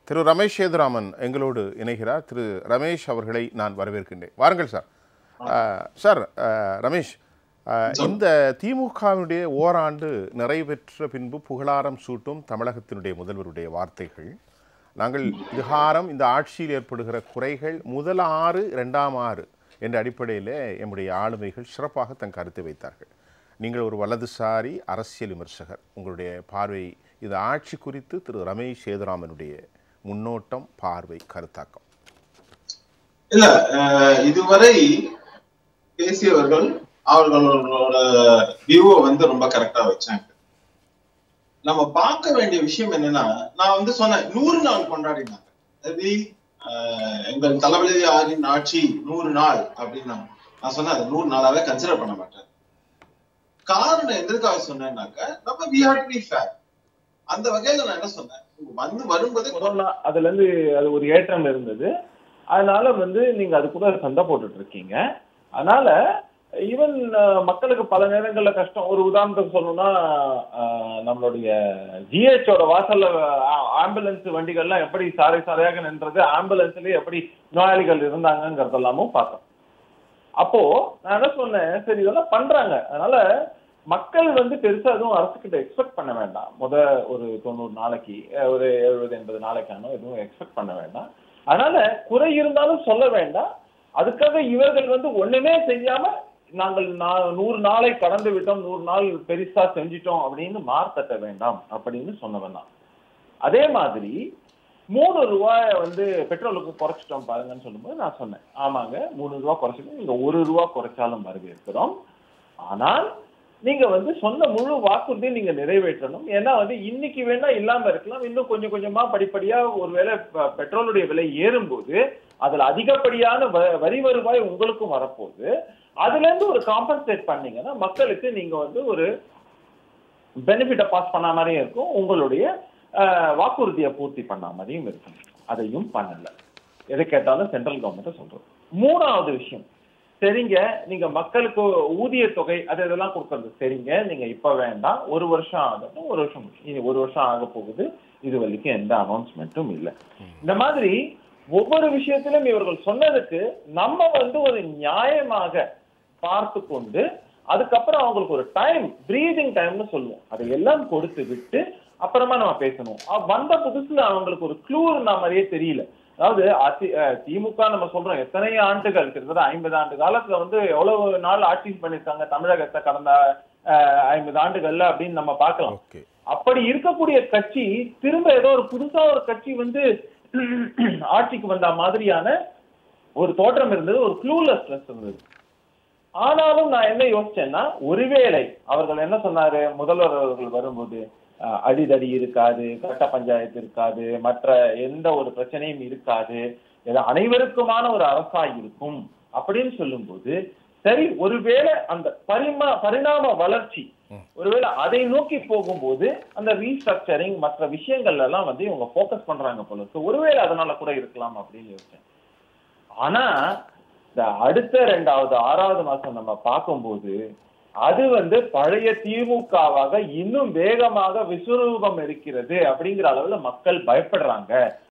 திரு ரமேஷ் சேதுராமன் எங்களோடு இணைகிறார் திரு ரமேஷ் அவர்களை நான் வரவேற்கின்றேன் வாருங்கள் சார் அஹ், சார் அஹ், ரமேஷ் அஹ், இந்த திமுகவினுடைய ஓராண்டு நிறைவேற்ற பின்பு புகழாரம் சூட்டும் தமிழகத்தினுடைய முதல்வருடைய வார்த்தைகள் நாங்கள் இதுகாரம் இந்த ஆட்சியில் ஏற்படுகிற குறைகள் முதல் ஆறு இரண்டாம் ஆறு என்ற அடிப்படையில் எம்முடைய ஆளுமைகள் சிறப்பாக தன் கருத்தை வைத்தார்கள் நீங்கள் ஒரு வலதுசாரி அரசியல் விமர்சகர் உங்களுடைய பார்வை இந்த ஆட்சி குறித்து திரு ரமேஷ் சேதுராமனுடைய முன்னோட்டம் பார்வை கருத்தாக்கம் இல்ல அஹ், இதுவரை பேசியவர்கள் அவர்களோட வியூவை வந்து ரொம்ப கரெக்டா வச்சாங்க நம்ம பார்க்க வேண்டிய விஷயம் என்னன்னா நான் வந்து சொன்னேன் நூறு நாள் கொண்டாடினாங்க அது அஹ், எங்கள் தளபதியாரின் ஆட்சி நூறு நாள் அப்படின்னா நான் சொன்னேன் அதை நூறு நாளாவே கன்சிடர் பண்ண மாட்டேன் காரணம் எதற்காக சொன்னேன்னாக்க நம்ம we have to be fair அந்த வகையில நான் என்ன சொன்னேன் வந்து வரும்போது கொரோனா அதுல இருந்து அது ஒரு ஏற்றம் இருந்தது அதனால வந்து நீங்க அது கூட சண்டை போட்டுட்டு இருக்கீங்க அதனால ஈவன் மக்களுக்கு பல நேரங்கள்ல கஷ்டம் ஒரு உதாரணத்துக்கு சொல்லணும்னா அஹ், நம்மளுடைய ஜிஹெச்சோட வாசல்ல ஆம்புலன்ஸ் வண்டிகள்லாம் எப்படி சாலை சாலையாக நின்றது ஆம்புலன்ஸ்லயே எப்படி நோயாளிகள் இருந்தாங்கங்கிறதெல்லாமும் பார்த்தோம் அப்போ நான் என்ன சொன்னேன் சரி இதெல்லாம் பண்றாங்க அதனால மக்கள் வந்து பெருசா எதுவும் அரசு கிட்ட எக்ஸ்பெக்ட் பண்ண வேண்டாம் முத ஒரு தொண்ணூறு நாளைக்கு அஹ், ஒரு எழுபது எண்பது நாளைக்கானோ எதுவும் எக்ஸ்பெக்ட் பண்ண வேண்டாம் அதனால குறை இருந்தாலும் சொல்ல வேண்டாம் அதுக்காக இவர்கள் வந்து ஒண்ணுமே செய்யாம நாங்கள் நா- நூறு நாளை கடந்து விட்டோம் நூறு நாள் பெருசா செஞ்சிட்டோம் அப்படின்னு மார்த்தட்ட வேண்டாம் அப்படின்னு சொன்னவன் தான் அதே மாதிரி மூணு ரூபாய் வந்து பெட்ரோலுக்கு குறைச்சிட்டோம் பாருங்கன்னு சொல்லும்போது நான் சொன்னேன் ஆமாங்க மூணு ரூபா குறைச்சிட்டோம் நீங்க ஒரு ரூபா குறைச்சாலும் வரவேற்கிறோம் ஆனால் நீங்க வந்து சொன்ன முழு வாக்குறுதியை நீங்க நிறைவேற்றணும் ஏன்னா வந்து இன்னைக்கு வேணா இல்லாம இருக்கலாம் இன்னும் கொஞ்சம் கொஞ்சமா படிப்படியா ஒருவேளை ப- பெட்ரோலுடைய விலை ஏறும்போது அதுல அதிகப்படியான வ- வரி வருவாய் உங்களுக்கும் வரப்போகுது அதுல இருந்து ஒரு காம்பன்சேட் பண்ணீங்கன்னா மக்களுக்கு நீங்க வந்து ஒரு பெனிஃபிட்டை பாஸ் பண்ண மாதிரியும் இருக்கும் உங்களுடைய அஹ், வாக்குறுதியை பூர்த்தி பண்ண மாதிரியும் இருக்கும் அதையும் பண்ணல எதை கேட்டாலும் சென்ட்ரல் கவர்மெண்ட் சொல்றது மூணாவது விஷயம் சரிங்க நீங்க மக்களுக்கு ஊதிய தொகை அது இதெல்லாம் கொடுக்கறது சரிங்க நீங்க இப்ப வேண்டாம் ஒரு வருஷம் ஆகட்டும் ஒரு வருஷம் முடியும். இனி ஒரு வருஷம் ஆக போகுது இது வரைக்கும் எந்த அனௌன்ஸ்மெண்ட்டும் இல்லை இந்த மாதிரி ஒவ்வொரு விஷயத்திலும் இவர்கள் சொன்னதுக்கு நம்ம வந்து ஒரு நியாயமாக பார்த்து கொண்டு அதுக்கப்புறம் அவங்களுக்கு ஒரு டைம் பிரீதிங் டைம்னு சொல்லுவோம் அதை எல்லாம் கொடுத்து விட்டு அப்புறமா நம்ம பேசணும் அ- வந்த புதுசுல அவங்களுக்கு ஒரு க்ளூ இருந்த மாதிரியே தெரியல அதாவது அதி- அஹ் திமுக நம்ம சொல்றோம் எத்தனை ஆண்டுகள் கிட்டத்தட்ட ஐம்பது ஆண்டு காலத்துல வந்து எவ்வளவு நாள் ஆட்சி பண்ணிருக்காங்க தமிழகத்தை கடந்த அஹ், ஐம்பது ஆண்டுகள்ல அப்படின்னு நம்ம பார்க்கலாம் ஓகே அப்படி இருக்கக்கூடிய கட்சி திரும்ப ஏதோ ஒரு புதுசா ஒரு கட்சி வந்து ஆட்சிக்கு வந்த மாதிரியான ஒரு தோற்றம் இருந்தது ஒரு க்ளூலெஸ்னஸ் இருந்தது ஆனாலும் நான் என்ன யோசிச்சேன்னா ஒருவேளை அவர்கள் என்ன சொன்னாரு முதல்வர் அவர்கள் வரும்போது அஹ், அடிதடி இருக்காது கட்ட பஞ்சாயத்து இருக்காது மற்ற எந்த ஒரு பிரச்சனையும் இருக்காது இது அனைவருக்குமான ஒரு அரசா இருக்கும் அப்படின்னு சொல்லும்போது சரி ஒருவேளை அந்த பரிமா பரிணாம வளர்ச்சி ஒருவேளை அதை நோக்கி போகும்போது அந்த ரீஸ்ட்ரக்சரிங் மற்ற விஷயங்கள்ல எல்லாம் வந்து இவங்க ஃபோக்கஸ் பண்றாங்க போல இருக்கு ஒருவேளை அதனால கூட இருக்கலாம் அப்படின்னு யோசிச்சேன் ஆனா இந்த அடுத்த ரெண்டாவது ஆறாவது மாசம் நம்ம பார்க்கும்போது அது வந்து பழைய திமுகவாக இன்னும் வேகமாக விஸ்வரூபம் இருக்கிறது அப்படிங்கிற அளவுல மக்கள் பயப்படுறாங்க